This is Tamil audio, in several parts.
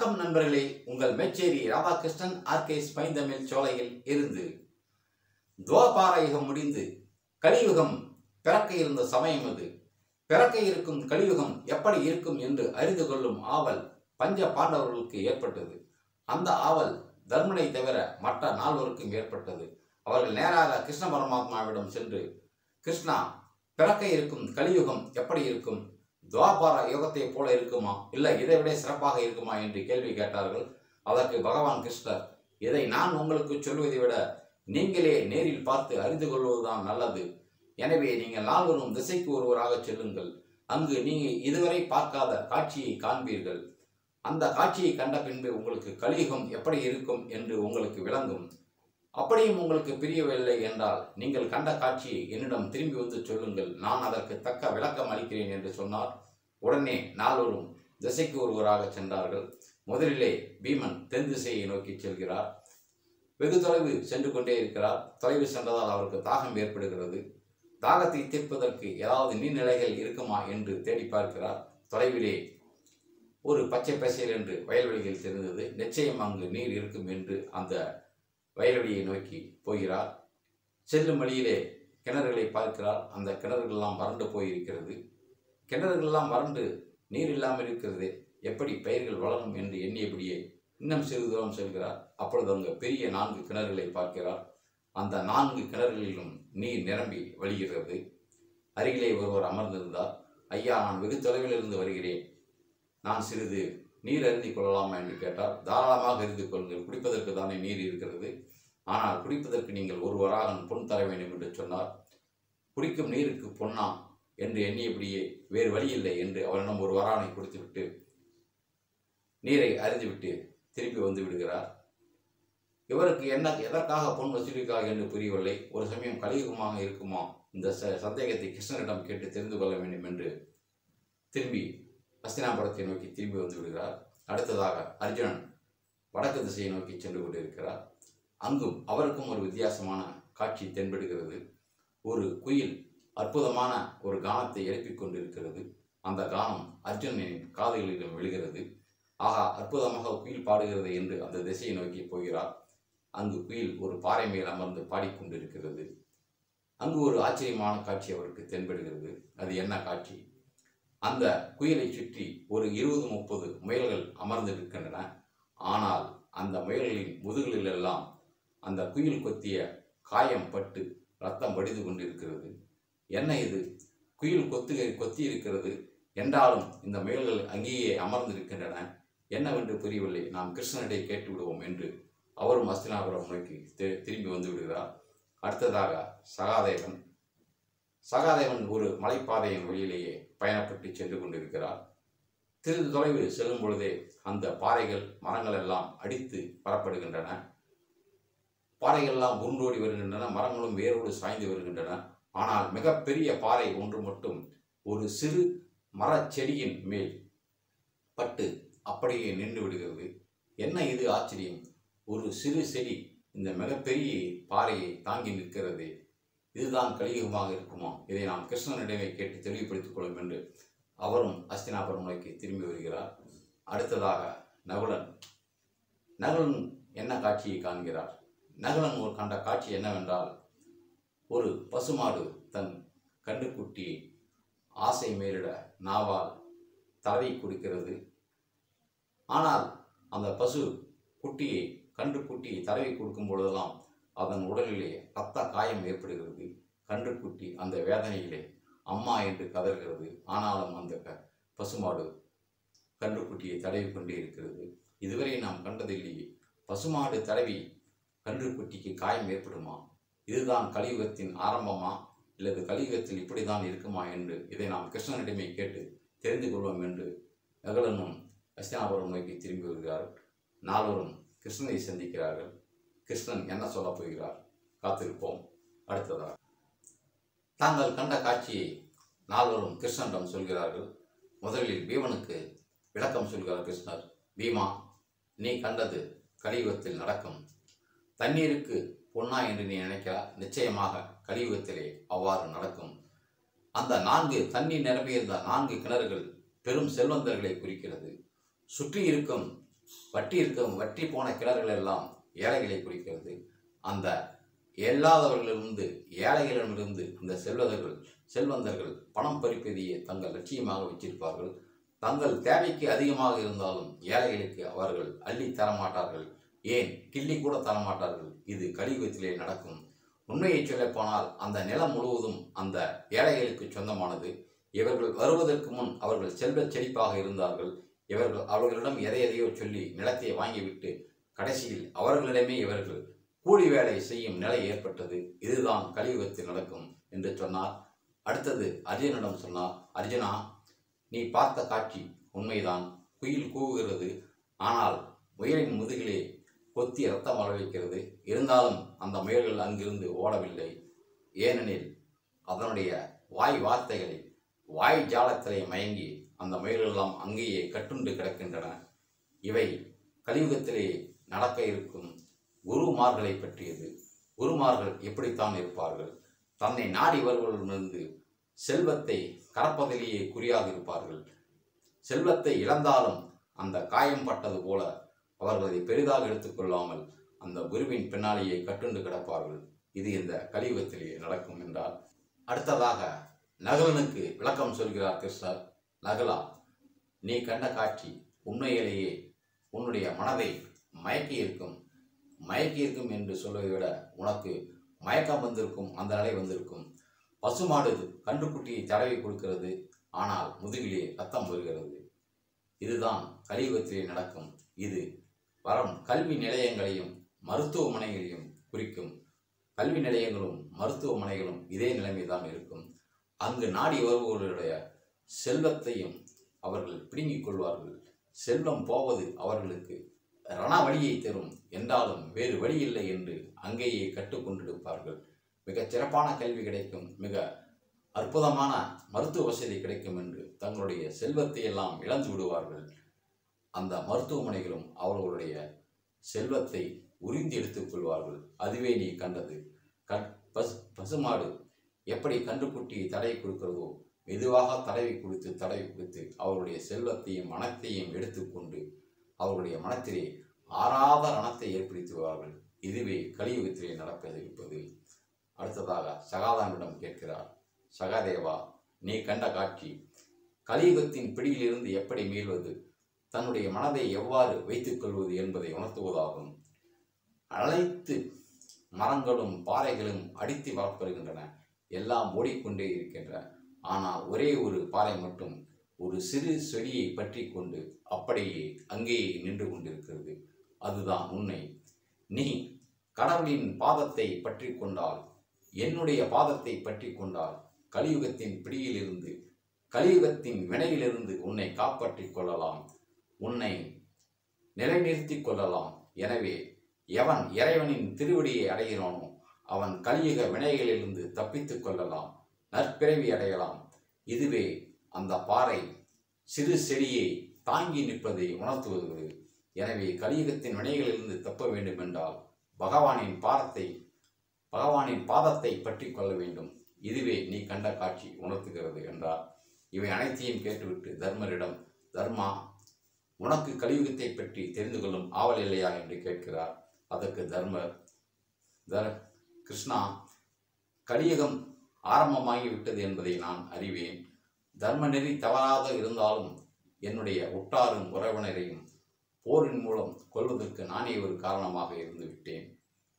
வணக்கம் நண்பர்களே உங்கள் மேச்சேரி ராதாகிருஷ்ணன் ஆர்கேஸ் பைந்தமிழ் சோலையில் இருந்து துவாபார யுகம் முடிந்து கலியுகம் பிறக்க இருந்த சமயம் அது பிறக்க இருக்கும் கலியுகம் எப்படி இருக்கும் என்று அறிந்து கொள்ளும் ஆவல் பஞ்ச பாண்டவர்களுக்கு ஏற்பட்டது அந்த ஆவல் தர்மனை தவிர மற்ற நால்வருக்கும் ஏற்பட்டது அவர்கள் நேராக கிருஷ்ண பரமாத்மாவிடம் சென்று கிருஷ்ணா பிறக்க இருக்கும் கலியுகம் எப்படி இருக்கும் துவாபார யுகத்தை போல இருக்குமா இல்லை இதை விட சிறப்பாக இருக்குமா என்று கேள்வி கேட்டார்கள் அதற்கு பகவான் கிருஷ்ணர் இதை நான் உங்களுக்கு சொல்வதை விட நீங்களே நேரில் பார்த்து அறிந்து கொள்வதுதான் நல்லது எனவே நீங்கள் நால்வரும் திசைக்கு ஒருவராக செல்லுங்கள் அங்கு நீங்கள் இதுவரை பார்க்காத காட்சியை காண்பீர்கள் அந்த காட்சியை கண்ட பின்பு உங்களுக்கு கலியுகம் எப்படி இருக்கும் என்று உங்களுக்கு விளங்கும் அப்படியும் உங்களுக்கு பிரியவில்லை என்றால் நீங்கள் கண்ட காட்சியை என்னிடம் திரும்பி வந்து சொல்லுங்கள் நான் அதற்கு தக்க விளக்கம் அளிக்கிறேன் என்று சொன்னார் உடனே நால்வரும் திசைக்கு ஒருவராக சென்றார்கள் முதலிலே பீமன் தென் திசையை நோக்கி செல்கிறார் வெகு தொலைவு சென்று கொண்டே இருக்கிறார் தொலைவு சென்றதால் அவருக்கு தாகம் ஏற்படுகிறது தாகத்தை தீர்ப்பதற்கு ஏதாவது நீர்நிலைகள் இருக்குமா என்று தேடி பார்க்கிறார் தொலைவிலே ஒரு பச்சை பசேல் என்று வயல்வெளிகள் தெரிந்தது நிச்சயம் அங்கு நீர் இருக்கும் என்று அந்த வயல்வெளியை நோக்கி போகிறார் செல்லும் வழியிலே கிணறுகளை பார்க்கிறார் அந்த கிணறுகளெல்லாம் வறண்டு போயிருக்கிறது கிணறுகளெல்லாம் வறண்டு நீர் இல்லாமல் இருக்கிறது எப்படி பயிர்கள் வளரும் என்று எண்ணியபடியே இன்னும் சிறிது தூரம் செல்கிறார் அப்பொழுது அங்கு பெரிய நான்கு கிணறுகளை பார்க்கிறார் அந்த நான்கு கிணறுகளிலும் நீர் நிரம்பி வழிகிறது அருகிலே ஒருவர் அமர்ந்திருந்தார் ஐயா நான் வெகு தொலைவில் இருந்து வருகிறேன் நான் சிறிது நீர் அருந்திக் கொள்ளலாமா என்று கேட்டார் தாராளமாக அருந்தி கொள்ளுங்கள் குடிப்பதற்கு தானே நீர் இருக்கிறது ஆனால் குடிப்பதற்கு நீங்கள் ஒரு வராகன் பொன் தர வேண்டும் என்று சொன்னார் குடிக்கும் நீருக்கு பொன்னா என்று எண்ணியபடியே வேறு வழி இல்லை என்று அவரிடம் ஒரு வரானை கொடுத்துவிட்டு நீரை அருந்திவிட்டு திருப்பி வந்து விடுகிறார் இவருக்கு என்ன எதற்காக பொன் வசூலிக்காக என்று புரியவில்லை ஒரு சமயம் கலியுகமாக இருக்குமா இந்த ச சந்தேகத்தை கிருஷ்ணனிடம் கேட்டு தெரிந்து கொள்ள வேண்டும் என்று திரும்பி ஹஸ்தினாபுரத்தை நோக்கி திரும்பி வந்து விடுகிறார் அடுத்ததாக அர்ஜுனன் வடக்கு திசையை நோக்கி சென்று கொண்டிருக்கிறார் அங்கும் அவருக்கும் ஒரு வித்தியாசமான காட்சி தென்படுகிறது ஒரு குயில் அற்புதமான ஒரு கானத்தை எழுப்பிக் கொண்டிருக்கிறது அந்த கானம் அர்ஜுனனின் காதுகளிடம் விழுகிறது ஆகா அற்புதமாக குயில் பாடுகிறது என்று அந்த திசையை நோக்கி போகிறார் அங்கு குயில் ஒரு பாறை மேல் அமர்ந்து பாடிக்கொண்டிருக்கிறது அங்கு ஒரு ஆச்சரியமான காட்சி அவருக்கு தென்படுகிறது அது என்ன காட்சி அந்த குயிலை சுற்றி ஒரு இருபது முப்பது முயல்கள் அமர்ந்திருக்கின்றன ஆனால் அந்த முயல்களின் முதுகுகளிலெல்லாம் அந்த குயில் கொத்திய காயம் பட்டு ரத்தம் வடிந்து கொண்டிருக்கிறது என்ன இது குயில் கொத்து கொத்தி இருக்கிறது என்றாலும் இந்த முயல்கள் அங்கேயே அமர்ந்திருக்கின்றன என்னவென்று புரியவில்லை நாம் கிருஷ்ணனிடை கேட்டு விடுவோம் என்று அவரும் அஸ்தினாபுரம் நோக்கி தி- திரும்பி வந்து விடுகிறார் அடுத்ததாக சகாதேவன் சகாதேவன் ஒரு மலைப்பாதையின் வழியிலேயே பயணப்பட்டு சென்று கொண்டிருக்கிறார் சிறிது தொலைவு செல்லும் பொழுதே அந்த பாறைகள் மரங்கள் எல்லாம் அடித்து வரப்படுகின்றன பாறைகள் எல்லாம் உருண்டோடி வருகின்றன மரங்களும் வேரோடு சாய்ந்து வருகின்றன ஆனால் மிகப்பெரிய பாறை ஒன்று மட்டும் ஒரு சிறு மரச் செடியின் மேல் பட்டு அப்படியே நின்று விடுகிறது என்ன இது ஆச்சரியம் ஒரு சிறு செடி இந்த மிகப்பெரிய பாறையை தாங்கி நிற்கிறது இதுதான் கலியுகமாக இருக்குமா இதை நாம் கிருஷ்ணனிடமே கேட்டு தெளிவுபடுத்திக் கொள்ளும் என்று அவரும் அஸ்தினாபுரம் நோக்கி திரும்பி வருகிறார் அடுத்ததாக நகுலன் நகுலன் என்ன காட்சியை காண்கிறார் நகுலன் ஒரு கண்ட காட்சி என்னவென்றால் ஒரு பசுமாடு தன் கண்டுக்குட்டியை ஆசை மேலிட நாவால் தடவி கொடுக்கிறது ஆனால் அந்த பசு குட்டியை கன்று குட்டியை தடவி கொடுக்கும் பொழுதெல்லாம் அதன் உடலிலே ரத்த காயம் ஏற்படுகிறது கன்றுக்குட்டி அந்த வேதனையிலே அம்மா என்று கதறுகிறது ஆனாலும் அந்த க- பசுமாடு கன்றுக்குட்டியை தடவி கொண்டே இருக்கிறது இதுவரை நாம் கண்டதில்லையே பசுமாடு தடவி கன்றுக்குட்டிக்கு காயம் ஏற்படுமா இதுதான் கலியுகத்தின் ஆரம்பமா இல்லது கலியுகத்தில் இப்படிதான் இருக்குமா என்று இதை நாம் கிருஷ்ணனிடமே கேட்டு தெரிந்து கொள்வோம் என்று நகலனும் அஸ்தினாபுரம் நோக்கி திரும்பி வருகிறார் நால்வரும் கிருஷ்ணனை சந்திக்கிறார்கள் கிருஷ்ணன் என்ன சொல்லப் போகிறார் காத்திருப்போம் அடுத்ததாக தாங்கள் கண்ட காட்சியை நால்வரும் கிருஷ்ணனிடம் சொல்கிறார்கள் முதலில் பீமனுக்கு விளக்கம் சொல்கிறார் கிருஷ்ணர் பீமா நீ கண்டது கலியுகத்தில் நடக்கும் தண்ணீருக்கு பொன்னா என்று நீ நினைக்கிறா நிச்சயமாக கலியுகத்திலே அவ்வாறு நடக்கும் அந்த நான்கு தண்ணீர் நிரம்பியிருந்த நான்கு கிணறுகள் பெரும் செல்வந்தர்களை குறிக்கிறது சுற்றி இருக்கும் வற்றி இருக்கும் வற்றி போன கிணறுகள் எல்லாம் ஏழைகளை குறிக்கிறது அந்த இயலாதவர்களிலிருந்து ஏழைகளிடமிருந்து இந்த செல்வதர்கள் செல்வந்தர்கள் பணம் பறிப்பதையே தங்கள் லட்சியமாக வச்சிருப்பார்கள் தங்கள் தேவைக்கு அதிகமாக இருந்தாலும் ஏழைகளுக்கு அவர்கள் அள்ளி தரமாட்டார்கள் ஏன் கிள்ளி கூட தரமாட்டார்கள் இது கலியுகத்திலே நடக்கும் உண்மையை சொல்லப்போனால் அந்த நிலம் முழுவதும் அந்த ஏழைகளுக்கு சொந்தமானது இவர்கள் வருவதற்கு முன் அவர்கள் செல்வச் செழிப்பாக இருந்தார்கள் இவர்கள் அவர்களிடம் எதை எதையோ சொல்லி நிலத்தை வாங்கிவிட்டு கடைசியில் அவர்களிடமே இவர்கள் கூலி வேலை செய்யும் நிலை ஏற்பட்டது இதுதான் கலியுகத்தில் நடக்கும் என்று சொன்னார் அடுத்தது அர்ஜுனிடம் சொன்னார் அர்ஜுனா நீ பார்த்த காட்சி உண்மைதான் குயில் கூவுகிறது ஆனால் முயலின் முதுகிலே கொத்தி ரத்தம் வர வைக்கிறது இருந்தாலும் அந்த முயல்கள் அங்கிருந்து ஓடவில்லை ஏனெனில் அதனுடைய வாய் வார்த்தைகளில் வாய் ஜாலத்திலே மயங்கி அந்த முயல்களெல்லாம் அங்கேயே கட்டுண்டு கிடக்கின்றன இவை கலியுகத்திலே நடக்க இருக்கும் குருமார்களை பற்றியது குருமார்கள் எப்படித்தான் இருப்பார்கள் தன்னை நாடி வருவர்களிடமிருந்து செல்வத்தை கறப்பதிலேயே குறியாக இருப்பார்கள் செல்வத்தை இழந்தாலும் அந்த காயம் பட்டது போல அவர்கள் அதை பெரிதாக எடுத்துக்கொள்ளாமல் அந்த குருவின் பின்னாலேயே கட்டுண்டு கிடப்பார்கள் இது இந்த கலியுகத்திலே நடக்கும் என்றால் அடுத்ததாக நகலனுக்கு விளக்கம் சொல்கிறார் கிருஷ்ணர் நகலா நீ கண்ட காட்சி உண்மையிலேயே உன்னுடைய மனதை மயக்கி இருக்கும் மயக்கி இருக்கும் என்று சொல்வதை விட உனக்கு மயக்கம் வந்திருக்கும் அந்த நிலை வந்திருக்கும் பசுமாடு கன்றுக்குட்டியை தடவி கொடுக்கிறது ஆனால் முதுகிலே ரத்தம் வருகிறது இதுதான் கலியுகத்திலே நடக்கும் இது வரும் கல்வி நிலையங்களையும் மருத்துவமனைகளையும் குறிக்கும் கல்வி நிலையங்களும் மருத்துவமனைகளும் இதே நிலைமைதான் இருக்கும் அங்கு நாடி வருபவர்களுடைய செல்வத்தையும் அவர்கள் பிடுங்கிக் கொள்வார்கள் செல்வம் போவது அவர்களுக்கு ரணவழியை தரும் என்றாலும் வேறு வழி இல்லை என்று அங்கேயே கட்டுக்கொண்டிருப்பார்கள் மிகச் சிறப்பான கல்வி கிடைக்கும் மிக அற்புதமான மருத்துவ வசதி கிடைக்கும் என்று தங்களுடைய செல்வத்தை எல்லாம் இழந்து விடுவார்கள் அந்த மருத்துவமனைகளும் அவர்களுடைய செல்வத்தை உறிந்து எடுத்துக் கொள்வார்கள் அதுவே நீ கண்டது கட் பசு பசுமாடு எப்படி கன்றுக்குட்டியை தடவி கொடுக்கிறதோ மெதுவாக தடவி கொடுத்து தடவி கொடுத்து அவருடைய செல்வத்தையும் மனத்தையும் எடுத்துக்கொண்டு அவருடைய மனத்திலே ஆறாத ரணத்தை ஏற்படுத்துவார்கள் இதுவே கலியுகத்திலே நடப்பது இருப்பது அடுத்ததாக சகாதானிடம் கேட்கிறார் சகாதேவா நீ கண்ட காட்சி கலியுகத்தின் பிடியிலிருந்து எப்படி மீள்வது தன்னுடைய மனதை எவ்வாறு வைத்துக் கொள்வது என்பதை உணர்த்துவதாகும் அனைத்து மரங்களும் பாறைகளும் அடித்து வளர்ப்படுகின்றன எல்லாம் ஓடிக்கொண்டே இருக்கின்றன ஆனால் ஒரே ஒரு பாறை மட்டும் ஒரு சிறு செடியை பற்றி கொண்டு அப்படியே அங்கேயே நின்று கொண்டிருக்கிறது அதுதான் உண்மை நீ கடவுளின் பாதத்தை பற்றி கொண்டால் என்னுடைய பாதத்தை பற்றி கொண்டால் கலியுகத்தின் பிடியிலிருந்து கலியுகத்தின் வினையிலிருந்து உன்னை காப்பாற்றிக் கொள்ளலாம் உன்னை நிலைநிறுத்திக் கொள்ளலாம் எனவே எவன் இறைவனின் திருவடியை அடைகிறானோ அவன் கலியுக வினைகளிலிருந்து தப்பித்துக் கொள்ளலாம் நற்பிறவி அடையலாம் இதுவே அந்த பாறை சிறு செடியை தாங்கி நிற்பதை உணர்த்துவது எனவே கலியுகத்தின் வினைகளிலிருந்து தப்ப வேண்டும் என்றால் பகவானின் பாதத்தை பகவானின் பாதத்தை பற்றி கொள்ள வேண்டும் இதுவே நீ கண்ட காட்சி உணர்த்துகிறது என்றார் இவை அனைத்தையும் கேட்டுவிட்டு தர்மரிடம் தர்மா உனக்கு கலியுகத்தை பற்றி தெரிந்து கொள்ளும் ஆவல் இல்லையா என்று கேட்கிறார் அதற்கு தர்மர் தர் கிருஷ்ணா கலியுகம் ஆரம்பமாகி விட்டது என்பதை நான் அறிவேன் தர்ம நெறி தவறாக இருந்தாலும் என்னுடைய உற்றாரும் உறவினரையும் போரின் மூலம் கொல்வதற்கு நானே ஒரு காரணமாக இருந்து விட்டேன்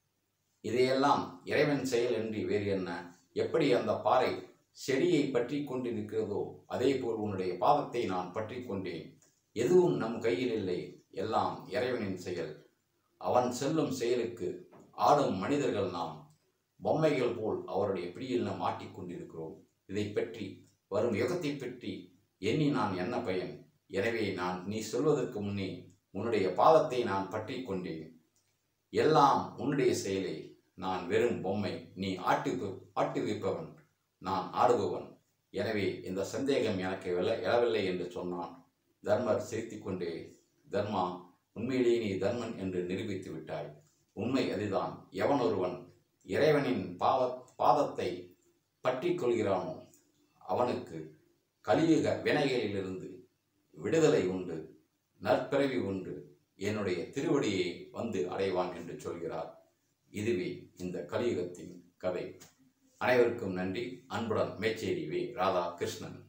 இதையெல்லாம் இறைவன் செயல் என்று வேறு என்ன எப்படி அந்த பாறை செடியை பற்றி கொண்டு நிற்கிறதோ அதே போல் உன்னுடைய பாதத்தை நான் பற்றி கொண்டேன் எதுவும் நம் கையில் இல்லை எல்லாம் இறைவனின் செயல் அவன் செல்லும் செயலுக்கு ஆடும் மனிதர்கள் நாம் பொம்மைகள் போல் அவருடைய பிடியில் நாம் மாட்டிக்கொண்டிருக்கிறோம் இதை பற்றி வரும் யுகத்தை பற்றி எண்ணி நான் என்ன பயன் எனவே நான் நீ சொல்வதற்கு முன்னே உன்னுடைய பாதத்தை நான் பற்றி கொண்டேன் எல்லாம் உன்னுடைய செயலே நான் வெறும் பொம்மை நீ ஆட்டு ஆட்டு வைப்பவன் நான் ஆடுபவன் எனவே இந்த சந்தேகம் எனக்கு வெல்ல எழவில்லை என்று சொன்னான் தர்மர் சிரித்துக்கொண்டே தர்மா உண்மையிலேயே நீ தர்மன் என்று நிரூபித்து விட்டாய் உண்மை அதுதான் எவன் ஒருவன் இறைவனின் பாவ பாதத்தை பற்றி கொள்கிறானோ அவனுக்கு கலியுக வினைகளிலிருந்து விடுதலை உண்டு நற்பிறவி உண்டு என்னுடைய திருவடியை வந்து அடைவான் என்று சொல்கிறார் இதுவே இந்த கலியுகத்தின் கதை அனைவருக்கும் நன்றி அன்புடன் மேச்சேரி வே ராதா கிருஷ்ணன்